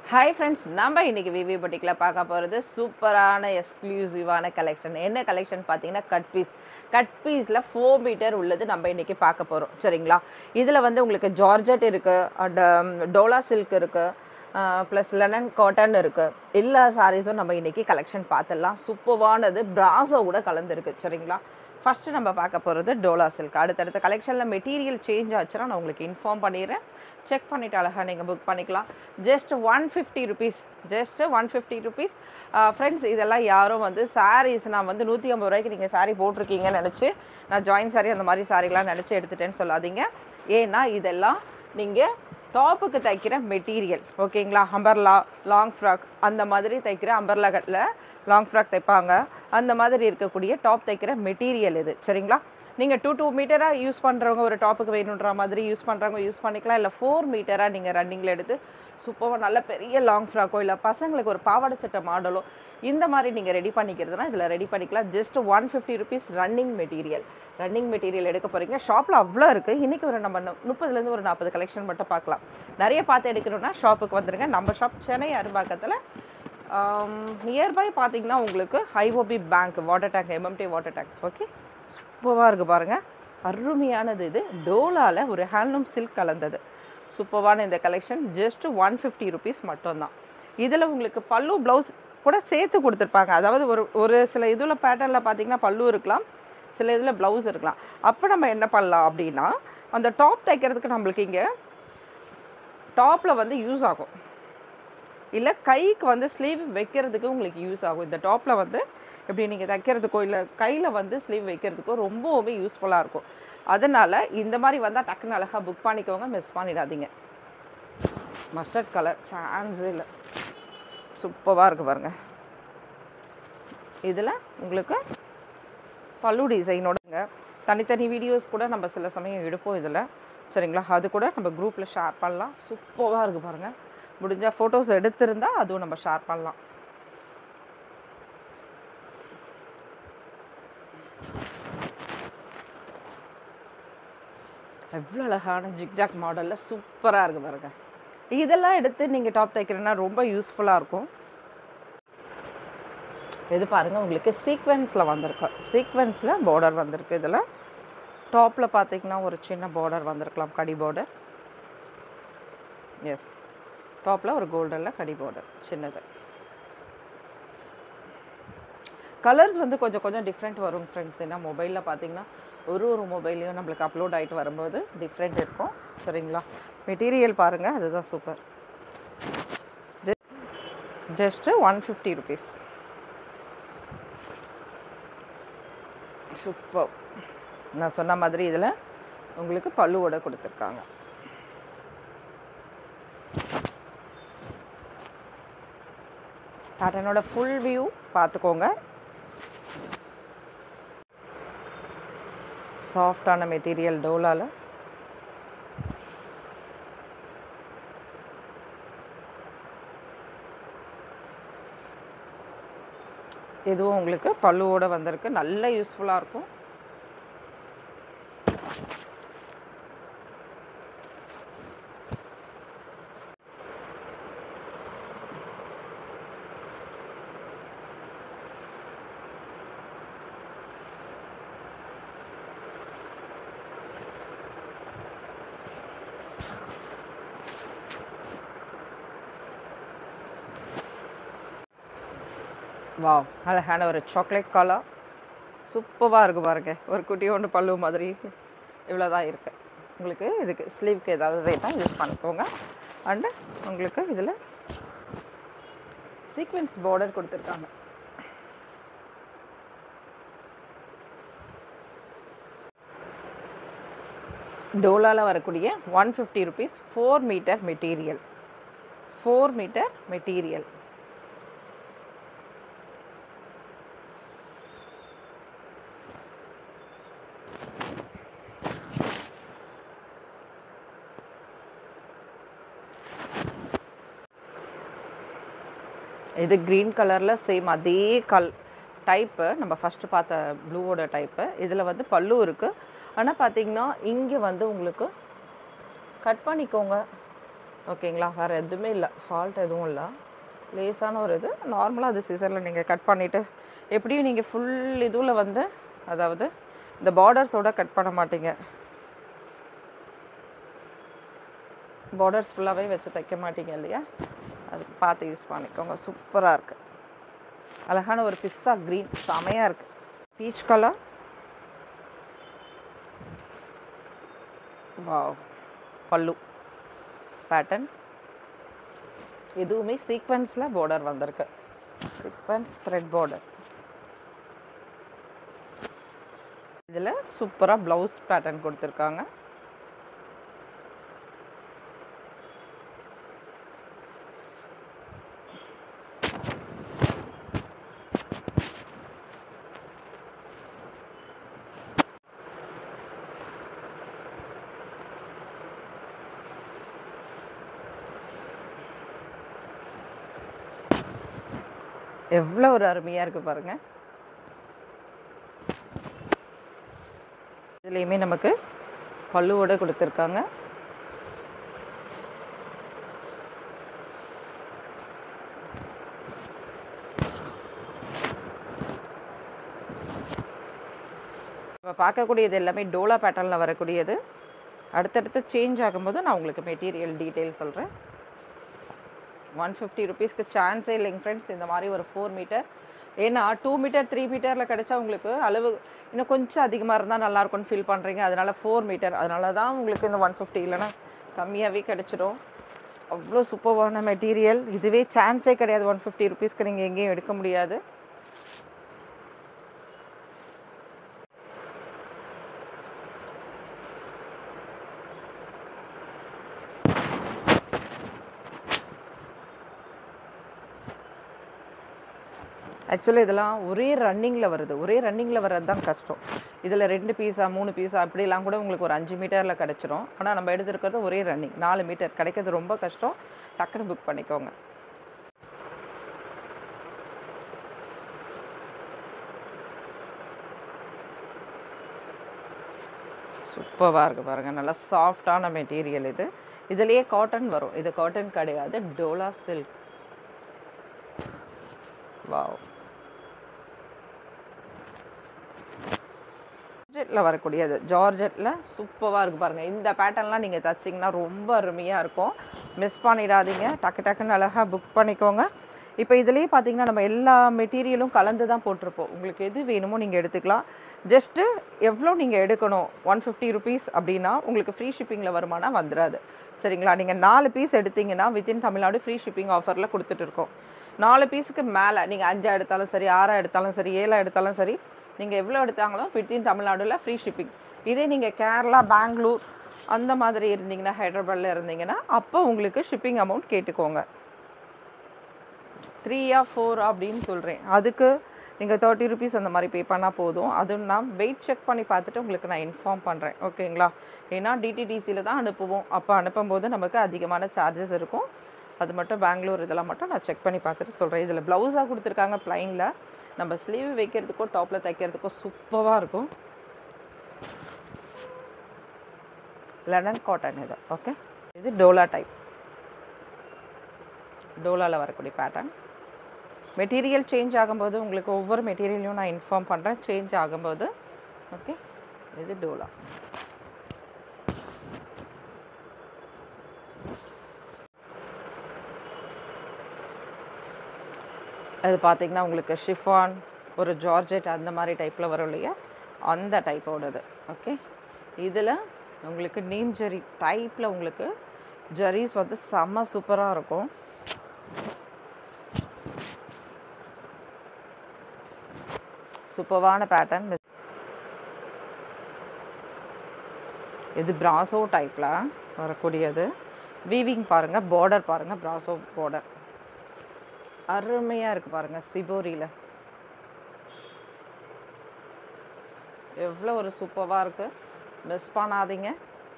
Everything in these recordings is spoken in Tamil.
ஹாய் ஃப்ரெண்ட்ஸ் நம்ம இன்னைக்கு விவி பொட்டிக்கில் பார்க்க போகிறது சூப்பரான எக்ஸ்க்ளூசிவான கலெக்ஷன் என்ன கலெக்ஷன் பார்த்தீங்கன்னா கட் பீஸ் கட் பீஸில் ஃபோர் மீட்டர் உள்ளது நம்ம இன்னைக்கு பார்க்க போகிறோம் சரிங்களா இதில் வந்து உங்களுக்கு ஜார்ஜெட் இருக்குது அண்ட் டோலா சில்க் இருக்குது ப்ளஸ் லெனன் காட்டன் இருக்குது எல்லா சாரீஸும் நம்ம இன்னைக்கு கலெக்ஷன் பார்த்துடலாம் சூப்பரானது பிராசோ கூட கலந்துருக்கு சரிங்களா ஃபஸ்ட்டு நம்ம பார்க்க போகிறது டோலா சில்க் அடுத்தடுத்த கலெக்ஷனில் மெட்டீரியல் சேஞ்ச் ஆச்சுன்னா நான் உங்களுக்கு இன்ஃபார்ம் பண்ணிடுறேன் செக் பண்ணிவிட்டு அழகாக நீங்கள் புக் பண்ணிக்கலாம் just one fifty rupees just one fifty rupees friends இதெல்லாம் யாரும் வந்து சாரீஸ் நான் வந்து நூற்றி ஐம்பது ரூபாய்க்கு நீங்கள் சாரீ போட்டிருக்கீங்கன்னு நினச்சி நான் ஜாயின் சாரீ அந்த மாதிரி சாரீலாம் நினச்சி எடுத்துட்டேன்னு சொல்லாதீங்க ஏன்னா இதெல்லாம் நீங்கள் டாப்புக்கு தைக்கிற மெட்டீரியல் ஓகேங்களா அம்பர்லா லாங் ஃப்ராக் அந்த மாதிரி தைக்கிற அம்பர்லா கட்டில் லாங் ஃப்ராக் தைப்பாங்க அந்த மாதிரி இருக்கக்கூடிய டாப் தைக்கிற மெட்டீரியல் இது சரிங்களா நீங்கள் டூ டூ மீட்டராக யூஸ் பண்ணுறவங்க ஒரு டாப்புக்கு வேணுன்ற மாதிரி யூஸ் பண்ணுறவங்க யூஸ் பண்ணிக்கலாம் இல்லை ஃபோர் மீட்டராக நீங்கள் ரன்னிங்கில் எடுத்து சூப்பராக நல்ல பெரிய லாங் ஃப்ராக்கோ இல்லை பசங்களுக்கு ஒரு பாவாடை சட்டை மாடலோ இந்த மாதிரி நீங்கள் ரெடி பண்ணிக்கிறதுனா இதில் ரெடி பண்ணிக்கலாம் just one fifty rupees running material running material எடுக்க போகிறீங்க ஷாப்பில் அவ்வளோ இருக்குது இன்றைக்கி ஒரு நம்ம நு- முப்பதுலேருந்து ஒரு நாற்பது கலெக்ஷன் மட்டும் பார்க்கலாம் நிறைய பார்த்து எடுக்கணும்னா ஷாப்புக்கு வந்துருங்க நம்ம ஷாப் சென்னை அரும்பாக்கத்தில் நியர்பை பார்த்தீங்கன்னா உங்களுக்கு IOB bank water tank MMT water tank okay சூப்பராக இருக்குது பாருங்கள் அருமையானது இது டோலாவில் ஒரு ஹேண்ட்லூம் சில்க் கலந்தது சூப்பரான இந்த collection just one fifty rupees மட்டும்தான் இதில் உங்களுக்கு பல்லு ப்ளவுஸ் கூட சேர்த்து கொடுத்துருப்பாங்க அதாவது ஒரு ஒரு சில இதில் பேட்டர்னில் பார்த்தீங்கன்னா பல்லு இருக்கலாம் சில இதில் ப்ளவுஸ் இருக்கலாம் அப்போ நம்ம என்ன பண்ணலாம் அப்படின்னா அந்த டாப் தைக்கிறதுக்கு நம்மளுக்கு இங்கே டாப்பில் வந்து யூஸ் ஆகும் இல்லை கைக்கு வந்து ஸ்லீவ் வைக்கிறதுக்கு உங்களுக்கு யூஸ் ஆகும் இந்த டாப்பில் வந்து இப்படி நீங்கள் தைக்கிறதுக்கோ இல்லை கையில் வந்து ஸ்லீவ் வைக்கிறதுக்கோ ரொம்பவுமே யூஸ்ஃபுல்லாக இருக்கும் அதனால் இந்த மாதிரி வந்தால் டக்குன்னு அழகாக புக் பண்ணிக்கோங்க மிஸ் பண்ணிடாதீங்க மஸ்டர்ட் கலர் சான்ஸ் இல்லை சூப்பராக இருக்குது பாருங்கள் இதில் உங்களுக்கு பல்லு டிசைனோடங்க தனித்தனி வீடியோஸ் கூட நம்ம சில சமயம் எடுப்போம் இதில் சரிங்களா அது கூட நம்ம குரூப்பில் ஷேர் பண்ணலாம் சூப்பராக இருக்குது பாருங்கள் முடிஞ்சால் ஃபோட்டோஸ் எடுத்திருந்தா அதுவும் நம்ம ஷேர் பண்ணலாம் எவ்வளோ அழகான ஜிக்ஜாக் மாடலில் சூப்பராக இருக்குது பாருங்க இதெல்லாம் எடுத்து நீங்கள் டாப் தைக்கிறேன்னா ரொம்ப யூஸ்ஃபுல்லாக இருக்கும் இது பாருங்கள் உங்களுக்கு சீக்வென்ஸில் வந்திருக்கு சீக்வென்ஸில் பார்டர் வந்திருக்கு இதில் டாப்பில் பார்த்தீங்கன்னா ஒரு சின்ன பார்டர் வந்திருக்கலாம் கடி பார்டர் எஸ் டாப்பில் ஒரு கோல்டனில் கடி பார்டர் சின்னது கலர்ஸ் வந்து கொஞ்சம் கொஞ்சம் டிஃப்ரெண்ட் வரும் ஃப்ரெண்ட்ஸ் ஏன்னா மொபைலில் பார்த்தீங்கன்னா ஒரு ஒரு மொபைல்லையும் நம்மளுக்கு அப்லோட் ஆகிட்டு வரும்போது டிஃப்ரெண்ட் இருக்கும் சரிங்களா மெட்டீரியல் பாருங்கள் அதுதான் super just one fifty rupees super நான் சொன்ன மாதிரி இதில் உங்களுக்கு பல்லுவோட கொடுத்துருக்காங்க பேட்டர்னோட ஃபுல் வியூ பார்த்துக்கோங்க சாஃப்டான மெட்டீரியல் டோலால இதுவும் உங்களுக்கு பல்லுவோட வந்திருக்கு நல்ல யூஸ்ஃபுல்லாக இருக்கும் வாவ் அழகான ஒரு சாக்லேட் கலர் சூப்பராக இருக்குது பாருங்க ஒரு குட்டி ஒன்று பல்லு மாதிரி இவ்வளோ தான் இருக்குது உங்களுக்கு இதுக்கு ஸ்லீவ்க்கு ஏதாவது வேணால் யூஸ் பண்ணிக்கோங்க அண்டு உங்களுக்கு இதில் சீக்வென்ஸ் பார்டர் கொடுத்துருக்காங்க டோலாவில் வரக்கூடிய one fifty rupees four metre material four metre material இது க்ரீன் கலரில் சேம் அதே கல் டைப்பு நம்ம ஃபஸ்ட்டு பார்த்த ப்ளூவோட டைப்பு இதில் வந்து பல்லு இருக்குது ஆனால் பார்த்தீங்கன்னா இங்கே வந்து உங்களுக்கு கட் பண்ணிக்கோங்க ஓகேங்களா வேறு எதுவுமே இல்லை ஃபால்ட் எதுவும் இல்லை லேசான ஒரு இது நார்மலாக அது சிசரில் நீங்கள் கட் பண்ணிவிட்டு எப்படியும் நீங்கள் ஃபுல் இதுவில் வந்து அதாவது இந்த பார்டர்ஸோட கட் பண்ண மாட்டீங்க பார்டர்ஸ் ஃபுல்லாகவே வச்சு தைக்க மாட்டீங்க இல்லையா அதுக்கு பார்த்து யூஸ் பண்ணிக்கோங்க சூப்பராக இருக்குது அழகான ஒரு பிஸ்தா க்ரீன் செமையாக இருக்குது பீச் கலர் வாவ் பல்லு பேட்டர்ன் எதுவுமே சீக்வன்ஸில் பார்டர் வந்திருக்கு சீக்வன்ஸ் த்ரெட் பார்டர் இதில் சூப்பராக ப்ளவுஸ் பேட்டர்ன் கொடுத்துருக்காங்க எவ்வளோ ஒரு அருமையாக இருக்குது பாருங்க இதுலேயுமே நமக்கு பல்லுவோட கொடுத்துருக்காங்க இப்போ பார்க்கக்கூடியது எல்லாமே டோலா பேட்டர்னில் வரக்கூடியது அடுத்தடுத்து சேஞ்ச் ஆகும்போது நான் உங்களுக்கு மெட்டீரியல் டீட்டெயில் சொல்கிறேன் ஒன் ஃபிஃப்டி ருபீஸ்க்கு சான்ஸே இல்லைங்க ஃப்ரெண்ட்ஸ் இந்த மாதிரி ஒரு ஃபோர் மீட்டர் ஏன்னா டூ மீட்டர் த்ரீ மீட்டரில் கிடைச்சா உங்களுக்கு அளவு இன்னும் கொஞ்சம் அதிகமாக இருந்தால் நல்லாயிருக்கும்னு ஃபீல் பண்ணுறீங்க அதனால் ஃபோர் மீட்டர் அதனால தான் உங்களுக்கு இந்த ஒன் ஃபிஃப்டி இல்லைன்னா கம்மியாகவே கிடச்சிடும் அவ்வளோ சூப்பர்வான மெட்டீரியல் இதுவே சான்ஸே கிடையாது ஒன் ஃபிஃப்டி ருபீஸ்க்கு நீங்கள் எங்கேயும் எடுக்க முடியாது ஆக்சுவலி இதெல்லாம் ஒரே ரன்னிங்கில் வருது ஒரே ரன்னிங்கில் வர்றது தான் கஷ்டம் இதில் ரெண்டு பீஸா மூணு பீஸா அப்படிலாம் கூட உங்களுக்கு ஒரு அஞ்சு மீட்டரில் கிடச்சிரும் ஆனால் நம்ம எடுத்துருக்கிறது ஒரே ரன்னிங் நாலு மீட்டர் கிடைக்கிறது ரொம்ப கஷ்டம் டக்குன்னு புக் பண்ணிக்கோங்க சூப்பராக இருக்குது பாருங்கள் நல்லா சாஃப்டான மெட்டீரியல் இது இதுலேயே காட்டன் வரும் இது காட்டன் கிடையாது டோலா சில்க் வாவ் ஜார்ஜெட்டில் வரக்கூடியது ஜார்ஜெட்டில் சூப்பராக இருக்குது பாருங்கள் இந்த பேட்டர்ன்லாம் நீங்கள் தச்சிங்கன்னா ரொம்ப அருமையாக இருக்கும் மிஸ் பண்ணிடாதீங்க டக்கு டக்குன்னு அழகாக புக் பண்ணிக்கோங்க இப்போ இதுலேயே பார்த்தீங்கன்னா நம்ம எல்லா மெட்டீரியலும் கலந்து தான் போட்டிருப்போம் உங்களுக்கு எது வேணுமோ நீங்கள் எடுத்துக்கலாம் ஜஸ்ட்டு எவ்வளோ நீங்கள் எடுக்கணும் ஒன் ஃபிஃப்டி ருபீஸ் அப்படின்னா உங்களுக்கு ஃப்ரீ ஷிப்பிங்கில் வருமானா வந்துடாது சரிங்களா நீங்கள் நாலு பீஸ் எடுத்தீங்கன்னா வித்தின் தமிழ்நாடு ஃப்ரீ ஷிப்பிங் ஆஃபரில் கொடுத்துட்டு இருக்கோம் நாலு பீஸுக்கு மேலே நீங்கள் அஞ்சா எடுத்தாலும் சரி ஆறா எடுத்தாலும் சரி ஏழா எடுத்தாலும் சரி நீங்கள் எவ்வளோ எடுத்தாங்களோ வித்தின் தமிழ்நாடுல ஃப்ரீ ஷிப்பிங் இதே நீங்கள் கேரளா பெங்களூர் அந்த மாதிரி இருந்தீங்கன்னா ஹைதராபாத்தில் இருந்தீங்கன்னா அப்போ உங்களுக்கு ஷிப்பிங் அமௌண்ட் கேட்டுக்கோங்க த்ரீயா ஃபோர் அப்படின்னு சொல்கிறேன் அதுக்கு நீங்கள் தேர்ட்டி ருபீஸ் அந்த மாதிரி பே பண்ணால் போதும் அதுவும் நான் வெயிட் செக் பண்ணி பார்த்துட்டு உங்களுக்கு நான் இன்ஃபார்ம் பண்ணுறேன் ஓகேங்களா ஏன்னா டிடிடிசியில் தான் அனுப்புவோம் அப்போ அனுப்பும்போது நமக்கு அதிகமான சார்ஜஸ் இருக்கும் அது மட்டும் பெங்களூர் இதெல்லாம் மட்டும் நான் செக் பண்ணி பார்த்துட்டு சொல்கிறேன் இதில் ப்ளவுஸாக கொடுத்துருக்காங்க ப்ளைனில் நம்ம ஸ்லீவ் வைக்கிறதுக்கோ டாப்பில் தைக்கிறதுக்கோ சூப்பராக இருக்கும் லெனன் காட்டன் இது ஓகே இது டோலா டைப் டோலாவில் வரக்கூடிய பேட்டர்ன் மெட்டீரியல் சேஞ்ச் ஆகும்போது உங்களுக்கு ஒவ்வொரு மெட்டீரியலையும் நான் இன்ஃபார்ம் பண்ணுறேன் சேஞ்ச் ஆகும்போது ஓகே இது டோலா அது பார்த்தீங்கன்னா உங்களுக்கு ஷிஃபான் ஒரு ஜார்ஜெட் அந்த மாதிரி டைப்பில் வரும் இல்லையா அந்த டைப்போடது ஓகே இதில் உங்களுக்கு நீம் ஜெரி டைப்பில் உங்களுக்கு ஜெரிஸ் வந்து செம்ம சூப்பராக இருக்கும் சூப்பர்வான பேட்டர்ன் இது பிராசோ டைப்பில் வரக்கூடியது வீவிங் பாருங்கள் பார்டர் பாருங்கள் பிராசோ பார்டர் அருமையாக இருக்குது பாருங்கள் சிபோரியில் எவ்வளோ ஒரு சூப்பராக இருக்குது மிஸ் பண்ணாதீங்க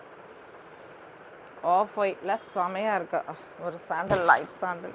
ஆஃப் ஒயிட்டில் செமையாக இருக்கு ஒரு சாண்டல் லைட் சாண்டல்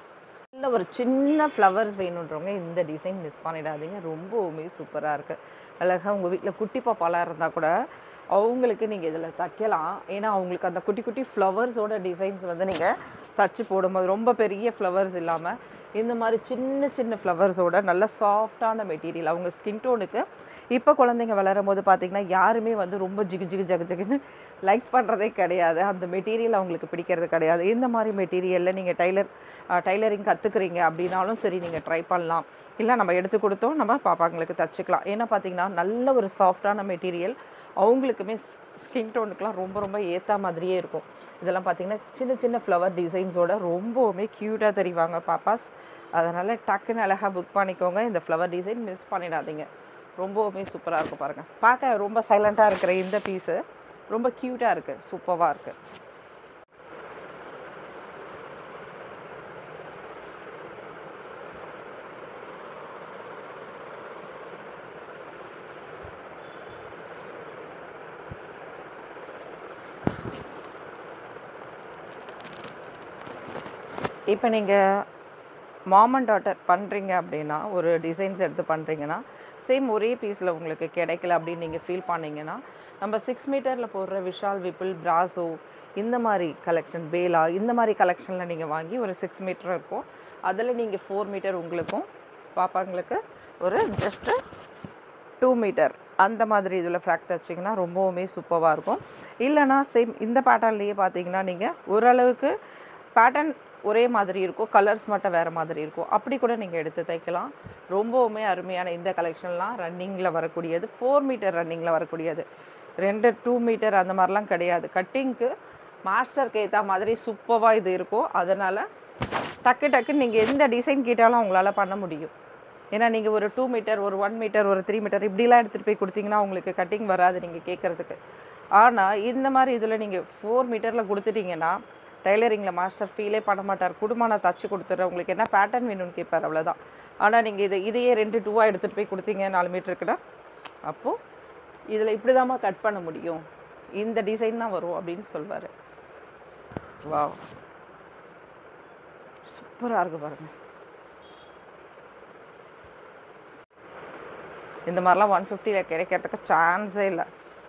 இல்லை ஒரு சின்ன ஃப்ளவர்ஸ் வேணுன்றவங்க இந்த டிசைன் மிஸ் பண்ணிடாதீங்க ரொம்பவுமே சூப்பராக இருக்குது அழகாக உங்கள் வீட்டில் குட்டி பாப்பாலாம் இருந்தால் கூட அவங்களுக்கு நீங்கள் இதில் தைக்கலாம் ஏன்னா அவங்களுக்கு அந்த குட்டி குட்டி ஃப்ளவர்ஸோட டிசைன்ஸ் வந்து நீங்கள் தச்சு போடும்போது ரொம்ப பெரிய ஃப்ளவர்ஸ் இல்லாமல் இந்த மாதிரி சின்ன சின்ன ஃப்ளவர்ஸோட நல்ல சாஃப்டான மெட்டீரியல் அவங்க ஸ்கின் டோனுக்கு இப்போ குழந்தைங்க வளரும் போது பார்த்தீங்கன்னா யாருமே வந்து ரொம்ப ஜிகு ஜிகு ஜகு ஜகுன்னு லைக் பண்ணுறதே கிடையாது அந்த மெட்டீரியல் அவங்களுக்கு பிடிக்கிறது கிடையாது இந்த மாதிரி மெட்டீரியலில் நீங்கள் டைலர் டைலரிங் கற்றுக்குறீங்க அப்படின்னாலும் சரி நீங்கள் ட்ரை பண்ணலாம் இல்லை நம்ம எடுத்து கொடுத்தோம் நம்ம பாப்பாங்களுக்கு தச்சுக்கலாம் ஏன்னா பார்த்தீங்கன்னா நல்ல ஒரு சாஃப்டான மெட்டீரியல் அவங்களுக்குமே ஸ்கின் டோனுக்குலாம் ரொம்ப ரொம்ப ஏற்ற மாதிரியே இருக்கும் இதெல்லாம் பார்த்தீங்கன்னா சின்ன சின்ன ஃப்ளவர் டிசைன்ஸோட ரொம்பவுமே க்யூட்டாக தெரிவாங்க பாப்பாஸ் அதனால் டக்குன்னு அழகாக புக் பண்ணிக்கோங்க இந்த ஃப்ளவர் டிசைன் மிஸ் பண்ணிடாதீங்க ரொம்பவுமே சூப்பராக இருக்கும் பாருங்கள் பார்க்க ரொம்ப சைலண்ட்டாக இருக்கிற இந்த பீஸு ரொம்ப க்யூட்டாக இருக்குது சூப்பராக இருக்குது இப்போ நீங்கள் மாம் அண்ட் டாட்டர் பண்ணுறீங்க அப்படின்னா ஒரு டிசைன்ஸ் எடுத்து பண்ணுறீங்கன்னா சேம் ஒரே பீஸில் உங்களுக்கு கிடைக்கல அப்படின்னு நீங்கள் ஃபீல் பண்ணீங்கன்னா நம்ம சிக்ஸ் மீட்டரில் போடுற விஷால் விப்புல் பிராசோ இந்த மாதிரி கலெக்ஷன் பேலா இந்த மாதிரி கலெக்ஷனில் நீங்கள் வாங்கி ஒரு சிக்ஸ் மீட்டர் இருக்கும் அதில் நீங்கள் ஃபோர் மீட்டர் உங்களுக்கும் பாப்பாங்களுக்கு ஒரு ஜஸ்ட்டு டூ மீட்டர் அந்த மாதிரி இதில் ஃப்ராக் தைச்சிங்கன்னா ரொம்பவுமே சூப்பராக இருக்கும் இல்லைனா சேம் இந்த பேட்டர்ன்லேயே பார்த்தீங்கன்னா நீங்கள் ஓரளவுக்கு பேட்டர்ன் ஒரே மாதிரி இருக்கும் கலர்ஸ் மட்டும் வேறு மாதிரி இருக்கும் அப்படி கூட நீங்கள் எடுத்து தைக்கலாம் ரொம்பவுமே அருமையான இந்த கலெக்ஷன்லாம் ரன்னிங்கில் வரக்கூடியது ஃபோர் மீட்டர் ரன்னிங்கில் வரக்கூடியது ரெண்டு டூ மீட்டர் அந்த மாதிரிலாம் கிடையாது கட்டிங்க்கு மாஸ்டருக்கு ஏற்ற மாதிரி சூப்பராக இது இருக்கும் அதனால் டக்கு டக்குன்னு நீங்கள் எந்த டிசைன் கேட்டாலும் உங்களால் பண்ண முடியும் ஏன்னா நீங்கள் ஒரு டூ மீட்டர் ஒரு ஒன் மீட்டர் ஒரு த்ரீ மீட்டர் இப்படிலாம் எடுத்துகிட்டு போய் கொடுத்தீங்கன்னா உங்களுக்கு கட்டிங் வராது நீங்கள் கேட்குறதுக்கு ஆனால் இந்த மாதிரி இதில் நீங்கள் ஃபோர் மீட்டரில் கொடுத்துட்டீங்கன்னா டைலரிங்கில் மாஸ்டர் ஃபீலே பண்ண மாட்டார் குடும்பம் நான் தச்சு கொடுத்துட்றேன் உங்களுக்கு என்ன பேட்டர்ன் வேணும்னு கேட்பார் அவ்வளோதான் ஆனால் நீங்கள் இதை இதையே ரெண்டு டூவாக எடுத்துகிட்டு போய் கொடுத்தீங்க நாலு மீட்டருக்குன்னா அப்போது இதில் இப்படி தாம்மா கட் பண்ண முடியும் இந்த டிசைன் தான் வரும் அப்படின்னு சொல்வார் வா சூப்பராக இருக்கு பாருங்கள் இந்த மாதிரிலாம் ஒன் ஃபிஃப்டியில் கிடைக்கிறதுக்கு சான்ஸே இல்லை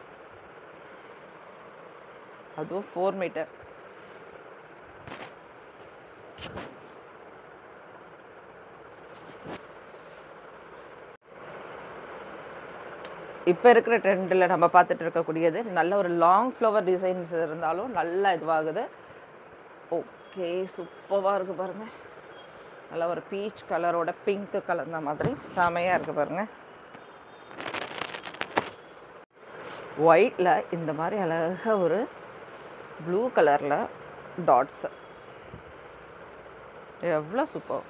அதுவும் ஃபோர் மீட்டர் இப்போ இருக்கிற ட்ரெண்டில் நம்ம பார்த்துட்டு இருக்கக்கூடியது நல்ல ஒரு லாங் ஃப்ளவர் டிசைன்ஸ் இருந்தாலும் நல்லா இதுவாகுது ஓகே சூப்பராக இருக்குது பாருங்கள் நல்ல ஒரு பீச் கலரோட பிங்க் கலந்த மாதிரி செமையாக இருக்குது பாருங்கள் ஒயிட்டில் இந்த மாதிரி அழகாக ஒரு ப்ளூ கலரில் டாட்ஸு எவ்வளோ சூப்பர்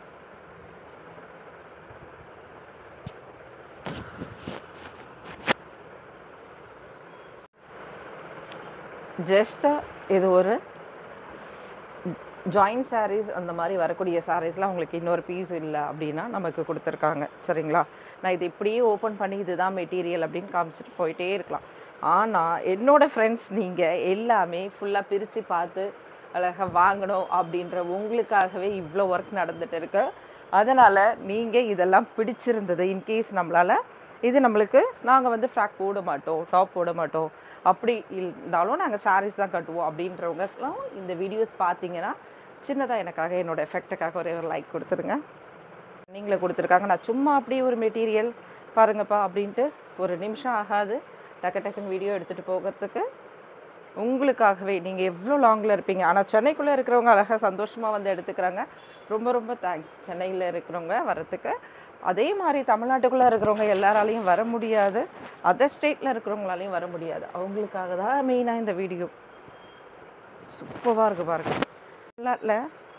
ஜஸ்ட்டு இது ஒரு ஜாயின்ட் sarees அந்த மாதிரி வரக்கூடிய சாரீஸ்லாம் உங்களுக்கு இன்னொரு பீஸ் இல்லை அப்படின்னா நமக்கு கொடுத்துருக்காங்க சரிங்களா நான் இது இப்படியே ஓப்பன் பண்ணி இதுதான் மெட்டீரியல் அப்படின்னு காமிச்சிட்டு போயிட்டே இருக்கலாம் ஆனால் என்னோட ஃப்ரெண்ட்ஸ் நீங்கள் எல்லாமே ஃபுல்லாக பிரித்து பார்த்து அழகாக வாங்கணும் அப்படின்ற உங்களுக்காகவே இவ்வளோ ஒர்க் நடந்துட்டு இருக்கு அதனால் நீங்கள் இதெல்லாம் பிடிச்சிருந்தது இன்கேஸ் நம்மளால் இது நம்மளுக்கு நாங்கள் வந்து ஃப்ராக் போட மாட்டோம் டாப் போட மாட்டோம் அப்படி இருந்தாலும் நாங்கள் சாரீஸ் தான் கட்டுவோம் அப்படின்றவங்கலாம் இந்த வீடியோஸ் பார்த்தீங்கன்னா சின்னதாக எனக்காக என்னோட எஃபெக்ட்டுக்காக ஒரே ஒரு லைக் கொடுத்துருங்க நீங்களே கொடுத்துருக்காங்க நான் சும்மா அப்படியே ஒரு மெட்டீரியல் பாருங்கப்பா அப்படின்ட்டு ஒரு நிமிஷம் ஆகாது டக்கு டக்குன்னு வீடியோ எடுத்துகிட்டு போகிறதுக்கு உங்களுக்காகவே நீங்கள் எவ்வளோ லாங்கில் இருப்பீங்க ஆனால் சென்னைக்குள்ளே இருக்கிறவங்க அழகாக சந்தோஷமாக வந்து எடுத்துக்கிறாங்க ரொம்ப ரொம்ப தேங்க்ஸ் சென்னையில் இருக்கிறவங்க வர்றதுக்கு அதே மாதிரி தமிழ்நாட்டுக்குள்ளே இருக்கிறவங்க எல்லாராலையும் வர முடியாது அதர் ஸ்டேட்டில் இருக்கிறவங்களாலையும் வர முடியாது அவங்களுக்காக தான் மெயினாக இந்த வீடியோ சூப்பராக இருக்கு பாருங்க தமிழ்நாட்டில்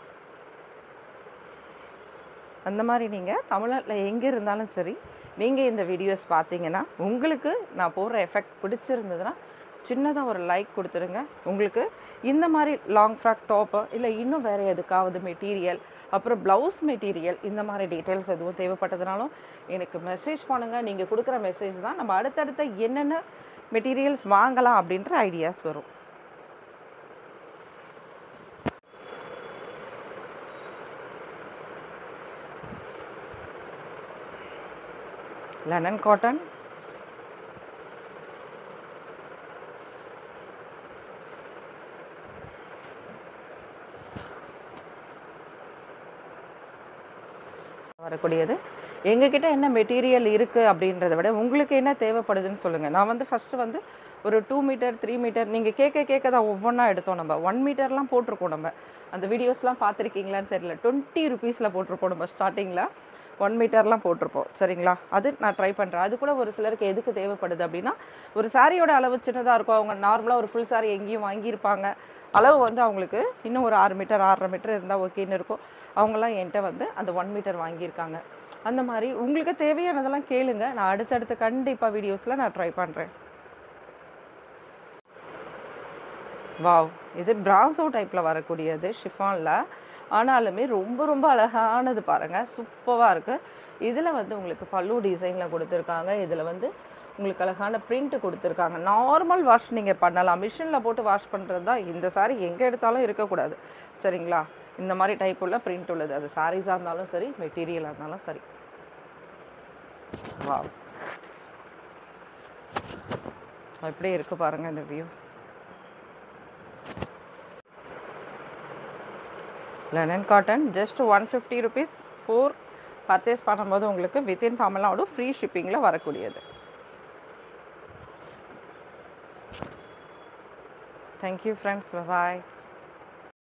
அந்த மாதிரி நீங்கள் தமிழ்நாட்டில் எங்கே இருந்தாலும் சரி நீங்கள் இந்த வீடியோஸ் பார்த்தீங்கன்னா உங்களுக்கு நான் போடுற எஃபெக்ட் பிடிச்சிருந்ததுன்னா சின்னதாக ஒரு லைக் கொடுத்துருங்க உங்களுக்கு இந்த மாதிரி லாங் ஃப்ராக் டாப்பு இல்லை இன்னும் வேறு எதுக்காவது மெட்டீரியல் அப்புறம் ப்ளவுஸ் மெட்டீரியல் இந்த மாதிரி டீட்டெயில்ஸ் எதுவும் தேவைப்பட்டதுனாலும் எனக்கு மெசேஜ் பண்ணுங்கள் நீங்கள் கொடுக்குற மெசேஜ் தான் நம்ம அடுத்தடுத்த என்னென்ன மெட்டீரியல்ஸ் வாங்கலாம் அப்படின்ற ஐடியாஸ் வரும் லெனன் காட்டன் வரக்கூடியது எங்ககிட்ட என்ன மெட்டீரியல் இருக்குது அப்படின்றத விட உங்களுக்கு என்ன தேவைப்படுதுன்னு சொல்லுங்கள் நான் வந்து ஃபஸ்ட்டு வந்து ஒரு டூ மீட்டர் த்ரீ மீட்டர் நீங்கள் கேட்க கேட்க தான் ஒவ்வொன்றா எடுத்தோம் நம்ம ஒன் மீட்டர்லாம் போட்டிருக்கோம் நம்ம அந்த வீடியோஸ்லாம் பார்த்துருக்கீங்களான்னு தெரியல டுவெண்ட்டி ருபீஸில் போட்டிருப்போம் நம்ம ஸ்டார்டிங்கில் ஒன் மீட்டர்லாம் போட்டிருப்போம் சரிங்களா அது நான் ட்ரை பண்ணுறேன் அது கூட ஒரு சிலருக்கு எதுக்கு தேவைப்படுது அப்படின்னா ஒரு சாரியோட அளவு சின்னதாக இருக்கும் அவங்க நார்மலாக ஒரு ஃபுல் சாரி எங்கேயும் வாங்கியிருப்பாங்க அளவு வந்து அவங்களுக்கு இன்னும் ஒரு ஆறு மீட்டர் ஆறரை மீட்டர் இருந்தால் ஓகேன்னு இருக்கும் அவங்களாம் என்கிட்ட வந்து அந்த ஒன் மீட்டர் வாங்கியிருக்காங்க அந்த மாதிரி உங்களுக்கு தேவையானதெல்லாம் கேளுங்க நான் அடுத்தடுத்து கண்டிப்பாக வீடியோஸில் நான் ட்ரை பண்ணுறேன் வாவ் இது பிராசோ டைப்பில் வரக்கூடியது ஷிஃபானில் ஆனாலுமே ரொம்ப ரொம்ப அழகானது பாருங்கள் சூப்பராக இருக்குது இதில் வந்து உங்களுக்கு பல்லு டிசைனில் கொடுத்துருக்காங்க இதில் வந்து உங்களுக்கு அழகான பிரிண்ட் கொடுத்துருக்காங்க நார்மல் வாஷ் நீங்கள் பண்ணலாம் மிஷினில் போட்டு வாஷ் பண்ணுறது தான் இந்த சாரி எங்கே எடுத்தாலும் இருக்கக்கூடாது சரிங்களா இந்த மாதிரி டைப் உள்ள பிரிண்ட் உள்ளது அது சாரீஸாக இருந்தாலும் சரி மெட்டீரியலாக இருந்தாலும் சரி வா எப்படி இருக்கு பாருங்க இந்த view linen cotton just one fifty rupees four purchase பண்ணும்போது உங்களுக்கு வித்தின் தமிழ்நாடு ஃப்ரீ ஷிப்பிங்கில் வரக்கூடியது தேங்க்யூ ஃப்ரெண்ட்ஸ் பாய்